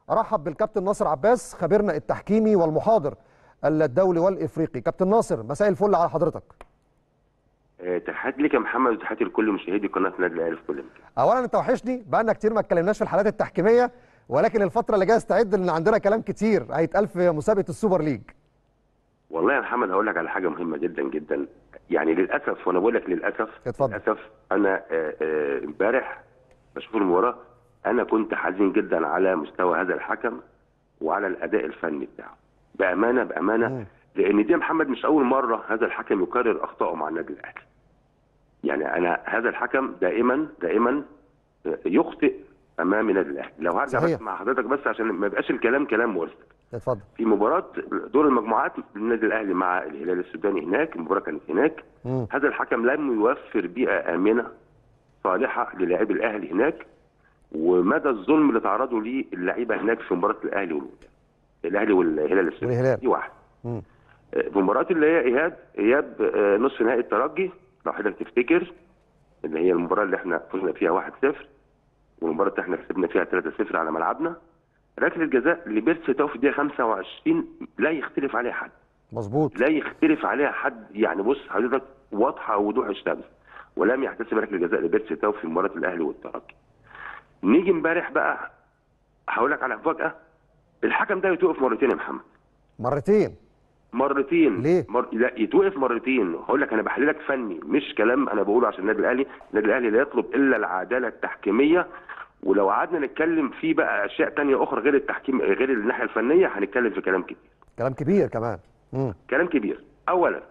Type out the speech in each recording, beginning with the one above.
ارحب بالكابتن ناصر عباس خبيرنا التحكيمي والمحاضر الدولي والافريقي كابتن ناصر مساء الفل على حضرتك آه، تحياتي لك يا محمد وتحياتي لكل مشاهدي قناه نادي الاهلي في كل مكان اولا انت وحشني بقالنا كتير ما اتكلمناش في الحالات التحكيميه ولكن الفتره اللي جايه استعد لان عندنا كلام كتير هيتقال في مسابقه السوبر ليج والله يا محمد هقول لك على حاجه مهمه جدا جدا يعني للاسف وانا بقول لك للاسف اتفضل. للاسف انا آه، آه، امبارح بشوف المباراه انا كنت حزين جدا على مستوى هذا الحكم وعلى الاداء الفني بتاعه بامانه بامانه مم. لان دي يا محمد مش اول مره هذا الحكم يكرر اخطائه مع النادي الاهلي يعني انا هذا الحكم دائما دائما آه، يخطئ امام النادي الاهلي لو هرجع صحيح. بس مع حضرتك بس عشان ما يبقاش الكلام كلام مرسل اتفضل في مباراة دور المجموعات النادي الأهلي مع الهلال السوداني هناك المباراة كانت هناك مم. هذا الحكم لم يوفر بيئة آمنة صالحة للاعبي الأهلي هناك ومدى الظلم اللي تعرضوا ليه اللعيبة هناك في مباراة الأهلي والوداد الأهلي والهلال السوداني والهلال. دي واحد مم. آه، في مباراة اللي هي إيهاب إياب آه، نصف نهائي الترجي لو حضرتك تفتكر اللي هي المباراة اللي احنا فزنا فيها 1-0 والمباراة اللي احنا كسبنا فيها 3-0 على ملعبنا ركله الجزاء لبيرسي تاو في الدقيقه 25 لا يختلف عليها حد مظبوط لا يختلف عليها حد يعني بص حضرتك واضحه وضوح الشمس ولم يحتسب ركله الجزاء لبيرسي تاو في مباراه الاهلي والترجي نيجي امبارح بقى هقول لك على مفاجاه الحكم ده يتوقف مرتين يا محمد مرتين مرتين ليه؟ مر... لا يتوقف مرتين هقول لك انا بحللك فني مش كلام انا بقوله عشان النادي الاهلي النادي الاهلي لا يطلب الا العداله التحكيميه ولو قعدنا نتكلم في بقى اشياء تانية اخرى غير التحكيم غير الناحيه الفنيه هنتكلم في كلام كتير كلام كبير كمان مم. كلام كبير اولا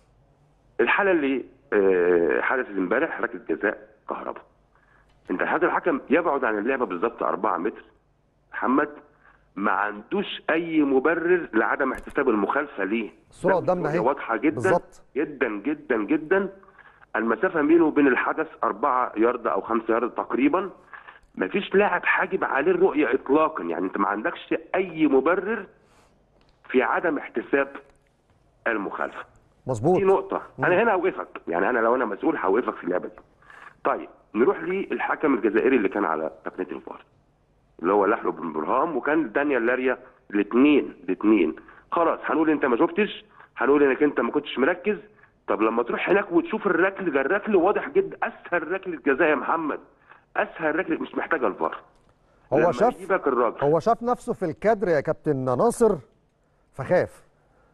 الحاله اللي آه، حدثت امبارح ركله جزاء كهرباء انت هذا الحكم يبعد عن اللعبه بالظبط 4 متر محمد ما عندوش اي مبرر لعدم احتساب المخالفه ليه الصورة ده قدامنا اهي. واضحه جدا بالظبط. جدا جدا جدا المسافه بينه وبين الحدث 4 يارد او 5 يارد تقريبا مفيش لاعب حاجب عليه الرؤيه اطلاقا يعني انت ما عندكش اي مبرر في عدم احتساب المخالفه مظبوط دي نقطة أنا هنا هوقفك يعني أنا لو أنا مسؤول هوقفك في اللعبة دي. طيب نروح للحكم الجزائري اللي كان على تقنية الفار اللي هو لحلو بن برهام وكان دانيال لاريا الاثنين الاثنين خلاص هنقول أنت ما شفتش هنقول إنك أنت ما كنتش مركز طب لما تروح هناك وتشوف الركل ده الركل واضح جدا أسهل ركلة جزاء يا محمد أسهل ركلة مش محتاجة الفار هو لما شاف يجيبك الراجل هو شاف نفسه في الكادر يا كابتن ناصر فخاف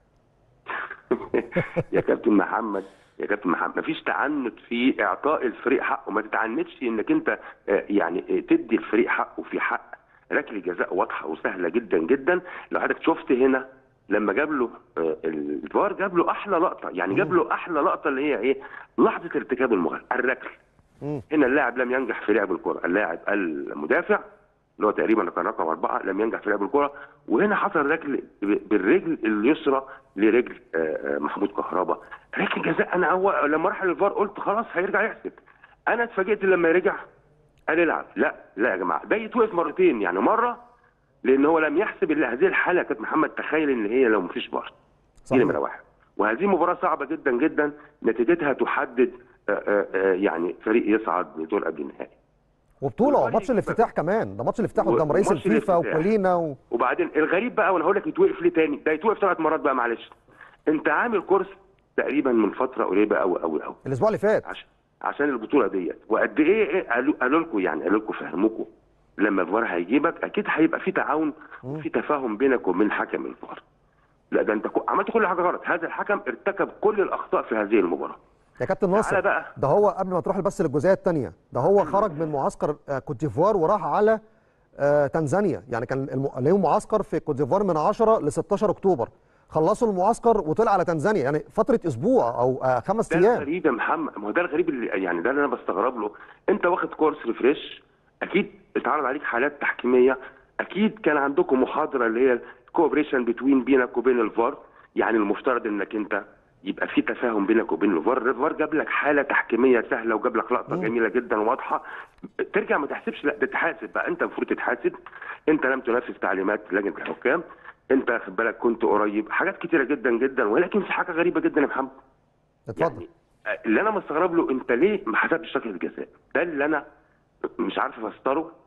يا كابتن محمد يا كابتن محمد مفيش تعنت في اعطاء الفريق حقه ما تتعنتش انك انت آه، يعني آه، تدي الفريق حقه في حق ركله جزاء واضحه وسهله جدا جدا لو حضرتك شفت هنا لما جاب له آه، الفار جاب له احلى لقطه يعني جاب له احلى لقطه اللي هي ايه لحظه ارتكاب المخالفه الركل مم. هنا اللاعب لم ينجح في لعب الكره اللاعب المدافع اللي هو تقريبا كان رقم أربعة لم ينجح في لعب الكرة وهنا حصل ركل بالرجل اليسرى لرجل آه، آه، محمود كهربا ركل جزاء أنا أول لما راح للفار قلت خلاص هيرجع يحسب أنا اتفاجئت لما رجع قال العب لا لا يا جماعة ده يتوقف مرتين يعني مرة لأن هو لم يحسب إلا هذه الحالة كانت محمد تخيل إن هي لو مفيش فار دي صحيح. نمرة واحد وهذه مباراة صعبة جدا جدا نتيجتها تحدد آه، آه، آه، يعني فريق يصعد لدور قبل النهائي وبطوله والفريق ماتش الافتتاح كمان ده ماتش الافتتاح و- قدام رئيس وماتش الفيفا الافتتاح. وكولينا و... وبعدين الغريب بقى وانا هقول لك يتوقف ليه تاني ده يتوقف ثلاث مرات بقى معلش انت عامل كورس تقريبا من فتره قريبه قوي قوي قوي الاسبوع اللي فات عشان عشان البطوله ديت وقد ايه إيه قالوا قالوا لكم يعني قالوا لكم فهموكم لما الفار هيجيبك اكيد هيبقى في تعاون وفي تفاهم بينك وبين حكم الفار لا ده انت كو- عملت كل حاجه غلط هذا الحكم ارتكب كل الاخطاء في هذه المباراه يا كابتن ناصر تعالى بقى. ده هو قبل ما تروح بس للجزئيه الثانيه ده هو خرج من معسكر آه، كوت ديفوار وراح على آه، تنزانيا يعني كان الم... ليهم معسكر في كوت ديفوار من 10 ل 16 اكتوبر خلصوا المعسكر وطلع على تنزانيا يعني فتره اسبوع او آه، خمس ده ايام الغريب يا محمد ما هو ده الغريب اللي يعني ده اللي انا بستغرب له انت واخد كورس ريفريش اكيد اتعرض عليك حالات تحكيميه اكيد كان عندكم محاضره اللي هي كوبريشن بتوين بينك وبين الفار يعني المفترض انك انت يبقى في تفاهم بينك وبين الفار الفار جاب لك حاله تحكيميه سهله وجاب لك لقطه جميله جدا وواضحه ترجع ما تحسبش لا ده تحاسب بقى انت المفروض تتحاسب انت لم تنفذ تعليمات لجنه الحكام انت خد بالك كنت قريب حاجات كتيره جدا جدا ولكن في حاجه غريبه جدا يا محمد اتفضل يعني اللي انا مستغرب له انت ليه ما حسبتش ركله الجزاء؟ ده اللي انا مش عارف افسره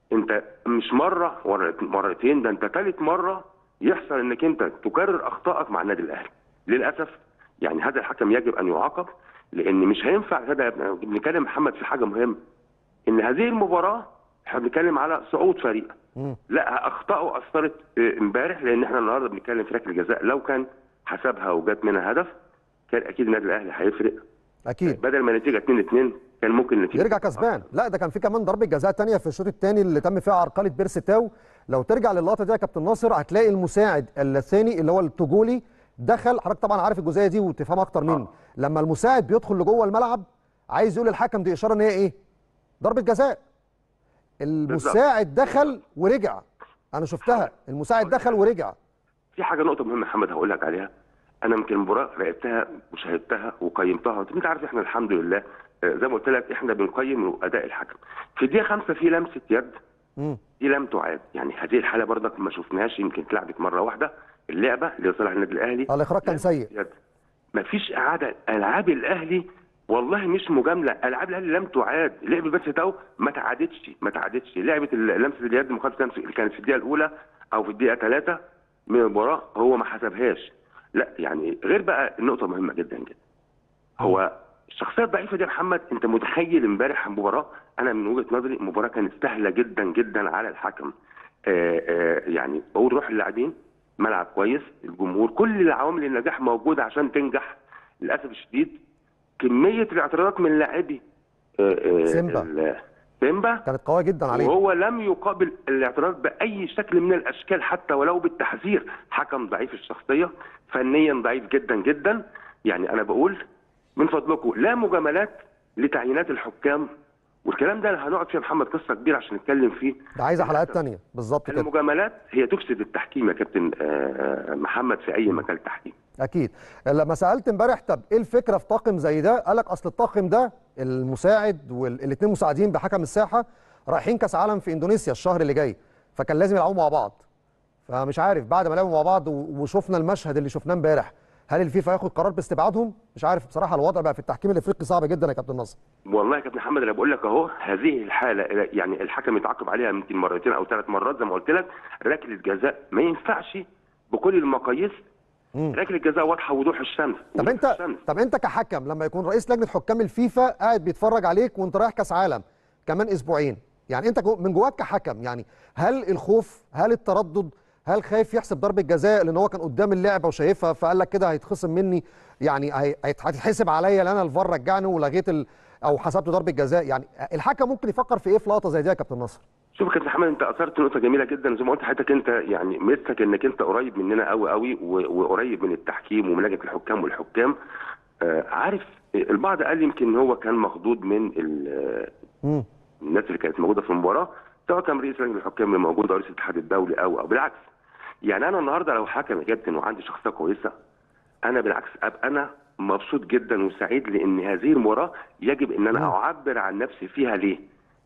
انت مش مره ورا مرتين ده انت ثالث مره يحصل انك انت تكرر اخطائك مع النادي الاهلي للاسف يعني هذا الحكم يجب ان يعاقب لان مش هينفع هذا بنتكلم محمد في حاجه مهمه ان هذه المباراه احنا بنتكلم على صعود فريق مم. لا اخطائه اثرت اه، امبارح لان احنا النهارده بنتكلم في ركله الجزاء لو كان حسبها وجات منها هدف كان اكيد النادي الاهلي هيفرق اكيد بدل ما النتيجه 2 2 كان ممكن النتيجه يرجع كسبان لا ده كان في كمان ضربه جزاء تانية في الشوط الثاني اللي تم فيها عرقله بيرسي تاو لو ترجع للقطه دي يا كابتن ناصر هتلاقي المساعد الثاني اللي هو التوجولي دخل حضرتك طبعا عارف الجزئيه دي وتفهمها اكتر مني لما المساعد بيدخل لجوه الملعب عايز يقول للحكم دي اشاره ان هي ايه ضربه جزاء المساعد دخل ورجع انا شفتها المساعد دخل ورجع في حاجه نقطه مهمه محمد هقول لك عليها انا يمكن المباراه راقبتها وشاهدتها وقيمتها انت عارف احنا الحمد لله آه، زي ما قلت لك احنا بنقيم اداء الحكم في الدقيقه خمسة في لمسه يد مم. دي لم تعاد يعني هذه الحاله برضك ما شفناهاش يمكن اتلعبت مره واحده اللعبه اللي صالح النادي الاهلي آه، الاخراج كان سيء يد ما فيش اعاده العاب الاهلي والله مش مجامله العاب الاهلي لم تعاد لعبه بس تاو ما تعادتش ما تعادتش لعبه ال- لمسه اليد مخالفه لمسة- اللي كانت في الدقيقه الاولى او في الدقيقه ثلاثه من المباراه هو ما حسبهاش لا يعني غير بقى النقطه مهمه جدا جدا هو الشخصيه الضعيفه دي يا محمد انت متخيل امبارح المباراه انا من وجهه نظري المباراه كانت سهله جدا جدا على الحكم آه آه يعني بقول روح اللاعبين ملعب كويس الجمهور كل العوامل النجاح موجوده عشان تنجح للاسف الشديد كميه الاعتراضات من لاعبي آه آه سيمبا. ال- سيمبا كانت قويه جدا عليه وهو لم يقابل الاعتراض باي شكل من الاشكال حتى ولو بالتحذير حكم ضعيف الشخصيه فنيا ضعيف جدا جدا يعني انا بقول من فضلكم لا مجاملات لتعيينات الحكام والكلام ده هنقعد فيه يا محمد قصه كبيره عشان نتكلم فيه ده عايزه حلقات تانية بالظبط كده المجاملات هي تفسد التحكيم يا كابتن آه، آه، محمد في اي مجال تحكيم اكيد لما سالت امبارح طب ايه الفكره في طاقم زي ده قال لك اصل الطاقم ده المساعد والاثنين مساعدين بحكم الساحه رايحين كاس عالم في اندونيسيا الشهر اللي جاي فكان لازم يلعبوا مع بعض فمش عارف بعد ما لعبوا مع بعض و- وشفنا المشهد اللي شفناه امبارح هل الفيفا ياخد قرار باستبعادهم مش عارف بصراحه الوضع بقى في التحكيم الافريقي صعب جدا يا كابتن نصر والله يا كابتن محمد انا بقول لك اهو هذه الحاله يعني الحكم يتعاقب عليها يمكن مرتين او ثلاث مرات زي ما قلت لك ركله جزاء ما ينفعش بكل المقاييس مم. ركله جزاء واضحه وضوح الشمس طب وضوح انت الشمس. طب انت كحكم لما يكون رئيس لجنه حكام الفيفا قاعد بيتفرج عليك وانت رايح كاس عالم كمان اسبوعين يعني انت جو- من جواك كحكم يعني هل الخوف هل التردد هل خايف يحسب ضربه جزاء لان هو كان قدام اللعبه وشايفها فقال لك كده هيتخصم مني يعني هي- هيت- هتتحسب عليا لان انا الفار رجعني ولغيت ال او حسبت ضربه جزاء يعني الحكم ممكن يفكر في ايه في لقطه زي دي يا كابتن نصر شوف يا كابتن محمد انت اثرت نقطه جميله جدا زي ما قلت حضرتك انت يعني ميزتك انك انت قريب مننا قوي قوي و- وقريب من التحكيم ومن لجنه الحكام والحكام آه عارف البعض قال يمكن ان هو كان مخضوض من ال- امم الناس اللي كانت موجوده في المباراه سواء كان رئيس لجنه الحكام اللي موجود او رئيس الاتحاد الدولي او او بالعكس يعني انا النهارده لو حكم يا كابتن وعندي شخصيه كويسه انا بالعكس ابقى انا مبسوط جدا وسعيد لان هذه المباراه يجب ان انا اعبر عن نفسي فيها ليه؟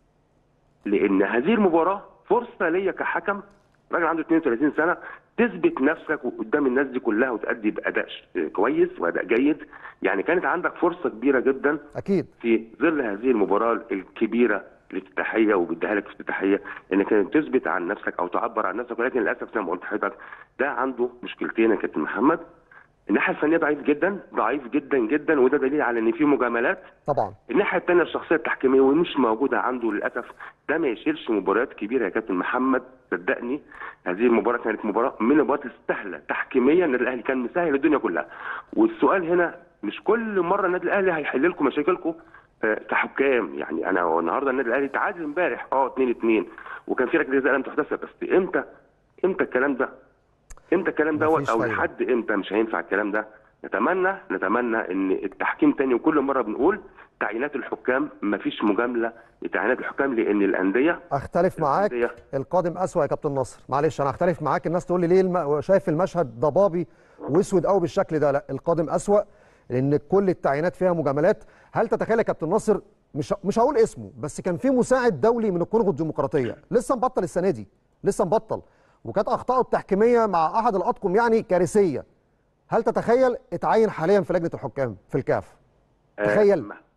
لان هذه المباراه فرصه ليا كحكم راجل عنده 32 سنه تثبت نفسك قدام الناس دي كلها وتأدي باداء ش- كويس واداء جيد يعني كانت عندك فرصه كبيره جدا اكيد في ظل هذه المباراه الكبيره الافتتاحيه وبيديها لك افتتاحيه انك تثبت عن نفسك او تعبر عن نفسك ولكن للاسف زي ما قلت لحضرتك ده عنده مشكلتين يا كابتن محمد الناحيه الفنيه ضعيف جدا ضعيف جدا جدا وده دليل على ان في مجاملات طبعا الناحيه الثانيه الشخصيه التحكيميه ومش موجوده عنده للاسف ده ما يشيلش مباريات كبيره يا كابتن محمد صدقني هذه المباراه كانت مباراه من المباريات السهله تحكيميا النادي الاهلي كان مسهل الدنيا كلها والسؤال هنا مش كل مره النادي الاهلي هيحل لكم مشاكلكم آه، كحكام يعني انا النهارده النادي الاهلي تعادل امبارح اه 2 2 وكان في ركله جزاء لم تحتسب بس امتى امتى الكلام ده امتى الكلام دوت مفيش او فايدة. لحد امتى مش هينفع الكلام ده نتمنى نتمنى ان التحكيم تاني وكل مره بنقول تعيينات الحكام مفيش مجامله لتعيينات الحكام لان الانديه اختلف معاك الأندية. القادم اسوأ يا كابتن نصر معلش انا اختلف معاك الناس تقول لي ليه الم... شايف المشهد ضبابي واسود قوي بالشكل ده لا القادم اسوأ لان كل التعيينات فيها مجاملات هل تتخيل يا كابتن نصر مش مش هقول اسمه بس كان في مساعد دولي من الكونغو الديمقراطيه لسه مبطل السنه دي لسه مبطل وكانت اخطائه التحكيميه مع احد الاطقم يعني كارثيه هل تتخيل اتعين حاليا في لجنه الحكام في الكاف آه، تخيل. ما-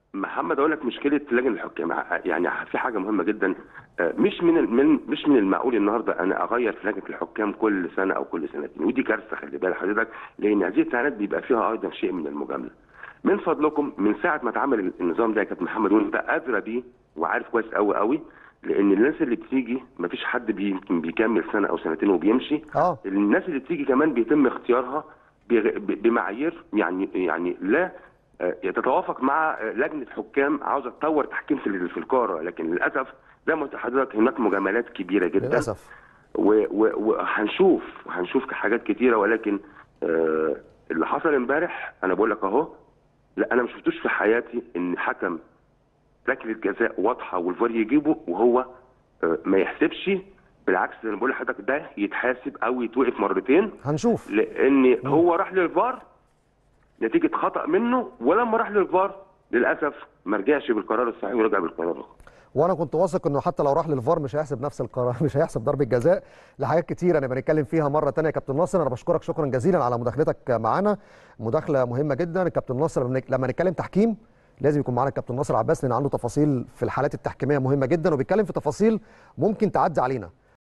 محمد اقول لك مشكله لجنه الحكام يعني في حاجه مهمه جدا آه، مش من ال- من مش من المعقول النهارده انا اغير في لجنه الحكام كل سنه او كل سنتين ودي كارثه خلي بالك حضرتك لان هذه التعيينات بيبقى فيها ايضا شيء من المجامله. من فضلكم من ساعه ما اتعمل النظام ده يا كابتن محمد وانت ادرى بيه وعارف كويس قوي قوي لان الناس اللي بتيجي مفيش حد بي- بيكمل سنه او سنتين وبيمشي اه الناس اللي بتيجي كمان بيتم اختيارها بغ- ب- بمعايير يعني يعني لا آه، تتوافق مع آه، لجنه حكام عاوزه تطور تحكيم في ال- في القاره لكن للاسف زي ما قلت لحضرتك هناك مجاملات كبيره جدا للاسف و- و- وهنشوف وهنشوف حاجات كتيره ولكن آه، اللي حصل امبارح انا بقول لك اهو لا انا ما شفتوش في حياتي ان حكم ركله جزاء واضحه والفار يجيبه وهو آه، ما يحسبش بالعكس انا بقول لحضرتك ده يتحاسب او يتوقف مرتين هنشوف لان هو راح للفار نتيجه خطا منه ولما راح للفار للاسف ما رجعش بالقرار الصحيح ورجع بالقرار الخطا وانا كنت واثق انه حتى لو راح للفار مش هيحسب نفس القرار مش هيحسب ضربه جزاء لحاجات كتير انا بنتكلم فيها مره تانية يا كابتن ناصر انا بشكرك شكرا جزيلا على مداخلتك معانا مداخله مهمه جدا الكابتن ناصر لما نك- لما نتكلم تحكيم لازم يكون معانا الكابتن ناصر عباس لان عنده تفاصيل في الحالات التحكيميه مهمه جدا وبيتكلم في تفاصيل ممكن تعدي علينا